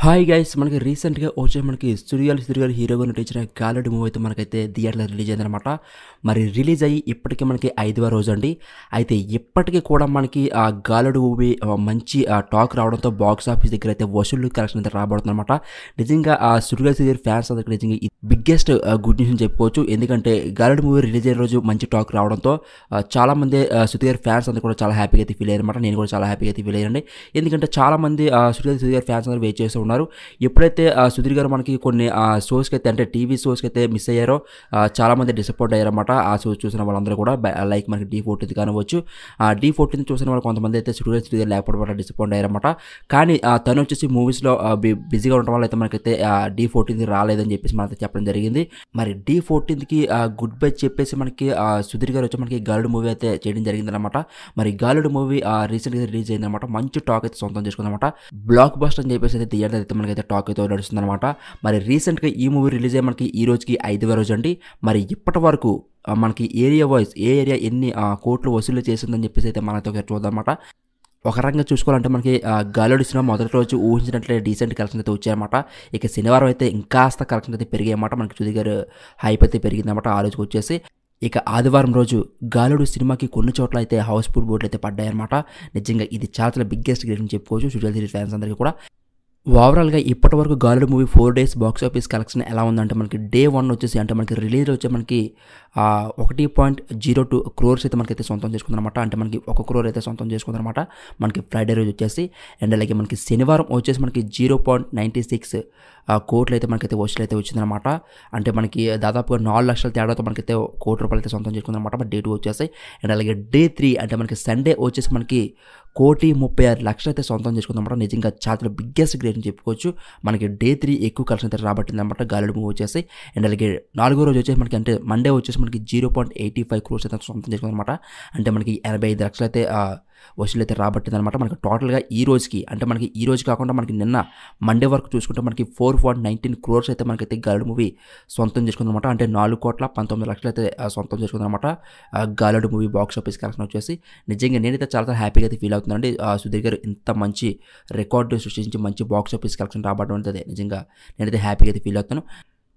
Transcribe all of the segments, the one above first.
hi guys మనకి రీసెంట్గా వచ్చే మనకి సుడిగాలి సుడిగాలి హీరోగా నటించిన గాలడి మూవీ అయితే మనకైతే థియేటర్లో రిలీజ్ అయిందనమాట మరి రిలీజ్ అయ్యి ఇప్పటికీ మనకి ఐదవ రోజు అండి అయితే ఇప్పటికీ కూడా మనకి ఆ గాలడు మూవీ ఆ, మంచి ఆ, టాక్ రావడంతో బాక్స్ ఆఫీస్ దగ్గర అయితే వసూలు కలెక్షన్ అయితే రాబడుతుందన్నమాట నిజంగా ఆ సుడిగాలి సుడిగాలి ఫ్యాన్స్ అందరికి నిజంగా బిగ్గెస్ట్ గుడ్ న్యూస్ అని చెప్పుకోవచ్చు ఎందుకంటే గాలడి మూవీ రిలీజ్ అయిన రోజు మంచి టాక్ రావడంతో ఆ, చాలా మంది సుడిగారి ఫ్యాన్స్ అందరూ కూడా చాలా హ్యాపీగా అయితే ఫీల్ అయ్యారన్నమాట నేను కూడా చాలా హ్యాపీగా అయితే ఫీల్ అయ్యానండి ఎందుకంటే చాలా మంది ఆ, సుధీర్ సుధీర్ గారి ఫ్యాన్స్ అందరూ వెయిట్ చేస్తూ ఉన్నారు ఎప్పుడైతే ఆ, సుధీర్ గారు మనకి కొన్ని ఆ షోస్కి అయితే అంటే టీవీ షోస్కి అయితే మిస్ అయ్యారో ఆ, చాలా మంది డిసప్పాయింట్ అయ్యారన్నమాట ఆ షో చూసిన వాళ్ళందరూ కూడా బై- లైక్ మనకి డీ ఫోర్టీన్త్ కానివచ్చు ఆ డీ ఫోర్టీన్త్ చూసిన వాళ్ళు కొంతమంది అయితే సుధీర్ సుధీర్ లేకపోవడం వల్ల డిసప్పాయింట్ అయ్యారన్నమాట కానీ ఆ, తను వచ్చేసి మూవీస్లో బిజీగా ఉండడం వల్ల అయితే మనకైతే డీ ఫోర్టీన్త్ రాలేదని చెప్పేసి మనతో చెప్పడం జరిగింది మరి డీ ఫోర్టీన్త్కి గుడ్ బై చెప్పేసి మనకి ఆ, సుధీర్ గారు వచ్చి మనకి గాలుడు మూవీ అయితే చేయడం జరిగిందనమాట మరి గాలుడు మూవీ రీసెంట్గా రిలీజ్ అయిందనమాట మంచి టాక్ అయితే సొంతం చేసుకుందనమాట బ్లాక్ బస్టర్ అని చెప్పేసి అయితే థియేటర్ అయితే మనకైతే టాక్ అయితే నడుస్తుందన్నమాట మరి రీసెంట్గా ఈ మూవీ రిలీజ్ అయ్యి మనకి ఈ రోజుకి ఐదవ రోజు అండి మరి ఇప్పటి వరకు ఆ, మనకి ఏరియా వైజ్ ఏ ఏరియా ఎన్ని ఆ, కోట్లు వసూలు చేసిందని చెప్పేసి అయితే మనతో ఒకసారి చూద్దామన్నమాట ఒక రకంగా చూసుకోవాలంటే మనకి ఆ, గాలుడి సినిమా మొదటి రోజు ఊహించినట్లే డీసెంట్ కలెక్షన్ అయితే వచ్చాయన్నమాట ఇక శనివారం అయితే ఇంకాస్త కలెక్షన్ అయితే పెరిగాయన్నమాట మనకి సుధీర్ గారు హైప్ అయితే పెరిగిందన్నమాట ఆ రోజుకి వచ్చేసి ఇక ఆదివారం రోజు గాలుడు సినిమాకి కొన్ని చోట్ల అయితే హౌస్ఫుల్ బోర్డులు అయితే పడ్డాయన్నమాట నిజంగా ఇది చాలా చాలా బిగ్గెస్ట్ గ్రేట్ అని చెప్పుకోవచ్చు సుజల్ సిరీస్ ఫ్యాన్స్ అందరికీ కూడా ఓవరాల్గా ఇప్పటి వరకు Gaalodu movie four days box office collection ఎలా ఉందంటే మనకి డే వన్ వచ్చేసి అంటే మనకి రిలీజ్ వచ్చే మనకి ఆ, ఒకటి పాయింట్ జీరో టూ క్రోర్స్ అయితే మనకైతే సొంతం చేసుకుందనమాట అంటే మనకి ఒక క్రోర్ అయితే సొంతం చేసుకుందనమాట మనకి ఫ్రైడే రోజు వచ్చేసి అండ్ అలాగే మనకి శనివారం వచ్చేసి మనకి జీరో పాయింట్ నైంటీ సిక్స్ కోట్లు అయితే మనకైతే వసూలు అయితే వచ్చిందనమాట అంటే మనకి దాదాపుగా నాలుగు లక్షల తేడాతో మనకైతే కోటి రూపాయలు అయితే సొంతం చేసుకుందనమాట మరి డే టూ వచ్చేసి అండ్ అలాగే డే త్రీ అంటే మనకి సండే వచ్చేసి మనకి కోటి ముప్పై ఆరు లక్షలు అయితే సొంతం చేసుకుందన్నమాట నిజంగా చాలా బిగ్గెస్ట్ గ్రేట్ అని చెప్పుకోవచ్చు మనకి డే త్రీ ఎక్కువ కలెక్షన్ అయితే రాబట్టింది అనమాట గాలిడు మూవీ వచ్చేసి అండ్ అలాగే నాలుగో రోజు వచ్చేసి మనకి అంటే మండే వచ్చేసి మనకి zero point eighty five crores అయితే సొంతం చేసుకుందన్నమాట అంటే మనకి ఎనభై ఐదు లక్షలు అయితే ఆ, వసూలు అయితే రాబట్టింది అనమాట మనకి టోటల్గా ఈ రోజుకి అంటే మనకి ఈ రోజు కాకుండా మనకి నిన్న మండే వరకు చూసుకుంటే మనకి ఫోర్ పాయింట్ నైన్టీన్ క్రోర్స్ అయితే మనకైతే గాలుడు మూవీ సొంతం చేసుకుందన్నమాట అంటే నాలుగు కోట్ల పంతొమ్మిది లక్షలు అయితే ఆ, సొంతం చేసుకుందన్నమాట ఆ, Gaalodu movie box office collection వచ్చేసి నిజంగా నేనైతే చాలా చాలా హ్యాపీగా అయితే ఫీల్ అవుతున్నానండి ఆ, సుధీర్ గారు ఇంత మంచి రికార్డు సృష్టించి మంచి బాక్స్ ఆఫీస్ కలెక్షన్ రాబడడం అనేది నిజంగా నేనైతే హ్యాపీగా అయితే ఫీల్ అవుతాను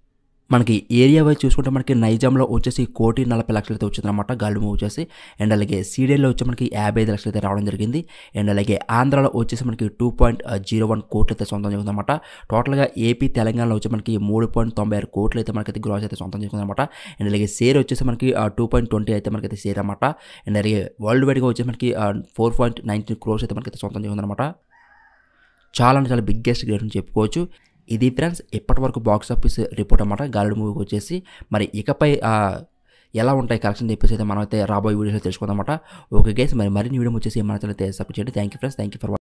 మనకి ఏరియా వైజ్ చూసుకుంటే మనకి నైజాంలో వచ్చేసి కోటి నలభై లక్షలు అయితే వచ్చిందన్నమాట గాలి మూవ్ వచ్చేసి అండ్ అలాగే సీడీఎల్లో వచ్చి మనకి యాభై ఐదు లక్షలు అయితే రావడం జరిగింది అండ్ అలాగే ఆంధ్రాలో వచ్చేసి మనకి టూ పాయింట్ జీరో వన్ కోట్లు అయితే సొంతం చేసుకుందన్నమాట టోటల్గా ఏపీ తెలంగాణలో వచ్చి మనకి మూడు పాయింట్ తొంభై ఆరు కోట్లు అయితే మనకైతే గ్రాస్ అయితే సొంతం చేసుకుందన్నమాట అండ్ అలాగే షేర్ వచ్చేసి మనకి టూ పాయింట్ ట్వంటీ అయితే మనకైతే షేర్ అనమాట అండ్ అలాగే వరల్డ్ వైడ్గా వచ్చేసి మనకి ఫోర్ పాయింట్ నైన్టీన్ క్రోర్స్ అయితే మనకైతే సొంతం చేసుకుందన్నమాట చాలా అంటే చాలా బిగ్గెస్ట్ గ్రేట్ అని చెప్పుకోవచ్చు ఇది ఫ్రెండ్స్ ఇప్పటి వరకు బాక్స్ ఆఫీస్ రిపోర్ట్ అన్నమాట గాలిడ్ మూవీకి వచ్చేసి మరి ఇకపై ఆ, ఎలా ఉంటాయి కలెక్షన్ చెప్పేసి అయితే మనం అయితే రాబోయే వీడియోలో తెలుసుకుందాం అనమాట ఓకే గైస్ మరి మరిన్ని వీడియో వచ్చేసి మన అయితే సబ్స్క్రైబ్ చేయండి thank you friends thank you for